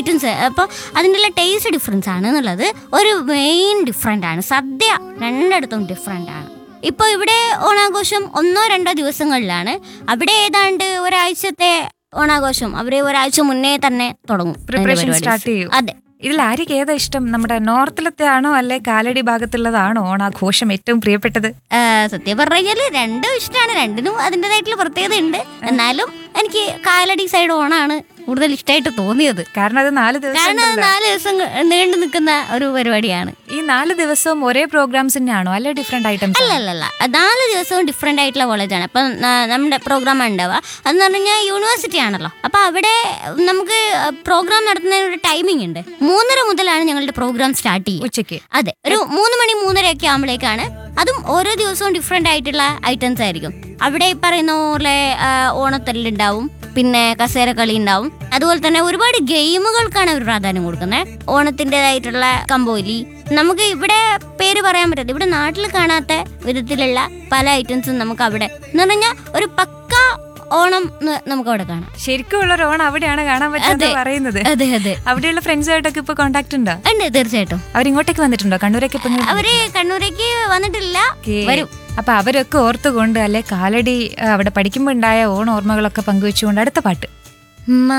Items അപ്പോൾ അതിൻ്റെ taste difference ആണ് എന്നുള്ളത് ഒരു മെയിൻ ഡിഫറെൻ്റ് ആണ് സദ്യ രണ്ടിടത്തും ഡിഫറെൻ്റ് ആണ് ഇപ്പോൾ ഇവിടെ ഓണാഘോഷം ഒന്നോ രണ്ടോ ദിവസങ്ങളിലാണ് അവിടെ ഏതാണ്ട് ഒരാഴ്ചത്തെ ഓണാഘോഷം അവർ ഒരാഴ്ച മുന്നേ തന്നെ തുടങ്ങും അതിന്റെ പ്രിപ്പറേഷൻ പരിപാടി. സ്റ്റാർട്ട് ചെയ്യും അതെ ഇതിൽ ആര്യക്ക് ഏതാ ഇഷ്ടം നമ്മുടെ നോർത്തിലത്തെ ആണോ അല്ലെ കാലടി ഭാഗത്തുള്ളതാണോ ഓണാഘോഷം ഏറ്റവും പ്രിയപ്പെട്ടത് ആ, സത്യം പറഞ്ഞു കഴിഞ്ഞാൽ രണ്ടും ഇഷ്ടമാണ് രണ്ടിനും അതിൻ്റെതായിട്ടുള്ള പ്രത്യേകത ഉണ്ട് എന്നാലും എനിക്ക് കാലടി സൈഡ് ഓണാണ് കൂടുതൽ ഇഷ്ടമായിട്ട് തോന്നിയത് കാരണം അത് നാല് ദിവസം കാരണം അത് നാല് ദിവസം നീണ്ടു നിൽക്കുന്ന ഒരു പരിപാടിയാണ് ഈ നാല് ദിവസവും ഒരേ പ്രോഗ്രാംസ് തന്നെയാണോ അല്ലെ ഡിഫറെന്റ് ഐറ്റംസ് അല്ല അല്ല അല്ല നാല് ദിവസവും ഡിഫറെൻ്റ് ആയിട്ടുള്ള കോളേജാണ് അപ്പം ന- നമ്മുടെ പ്രോഗ്രാം ഉണ്ടാവുക അതെന്ന് പറഞ്ഞു കഴിഞ്ഞാൽ യൂണിവേഴ്സിറ്റി ആണല്ലോ അപ്പം അവിടെ നമുക്ക് പ്രോഗ്രാം നടത്തുന്നതിന് ഒരു ടൈമിംഗ് ഉണ്ട് മൂന്നര മുതലാണ് ഞങ്ങളുടെ പ്രോഗ്രാം സ്റ്റാർട്ട് ചെയ്യുക ഉച്ചയ്ക്ക് അതെ ഒരു മൂന്ന് മണി മൂന്നര ഒക്കെ ആകുമ്പോഴേക്കാണ് അതും ഓരോ ദിവസവും ഡിഫറെൻ്റ് ആയിട്ടുള്ള ഐറ്റംസ് ആയിരിക്കും അവിടെ ഈ പറയുന്ന പോലെ ആ, ഓണത്തല്ലുണ്ടാവും പിന്നെ കസേരക്കളി ഉണ്ടാവും അതുപോലെ തന്നെ ഒരുപാട് ഗെയിമുകൾക്കാണ് അവർ പ്രാധാന്യം കൊടുക്കുന്നത് ഓണത്തിൻ്റെതായിട്ടുള്ള കമ്പോലി നമുക്ക് ഇവിടെ പേര് പറയാൻ പറ്റില്ല ഇവിടെ നാട്ടിൽ കാണാത്ത വിധത്തിലുള്ള പല ഐറ്റംസും നമുക്ക് അവിടെ എന്ന് പറഞ്ഞാൽ ഒരു പക്ക ഓണം ന്ന് നമുക്ക് അവിടെ കാണാം ശരിക്കും ഉള്ള ഒരു ഓണം അവിടെയാണ് കാണാൻ പറ്റുന്നത് അതെ. പറയുന്നത് അതെ അതെ അവിടെയുള്ള ഫ്രണ്ട്സുമായിട്ടൊക്കെ ഇപ്പൊ കോണ്ടാക്ട് ഉണ്ടോ ഉണ്ട് തീർച്ചയായിട്ടും അവരിങ്ങോട്ടേക്ക് വന്നിട്ടുണ്ടോ കണ്ണൂരേക്ക് ഇപ്പൊ ഇങ്ങ് അവര് കണ്ണൂരേക്ക് വന്നിട്ടില്ല ഓക്കേ. വരും അപ്പൊ അവരൊക്കെ ഓർത്തുകൊണ്ട് അല്ലെ കാലടി ആ, അവിടെ പഠിക്കുമ്പോ ഉണ്ടായ ഓണ ഓർമ്മകളൊക്കെ പങ്കുവെച്ചുകൊണ്ട് അടുത്ത പാട്ട് മ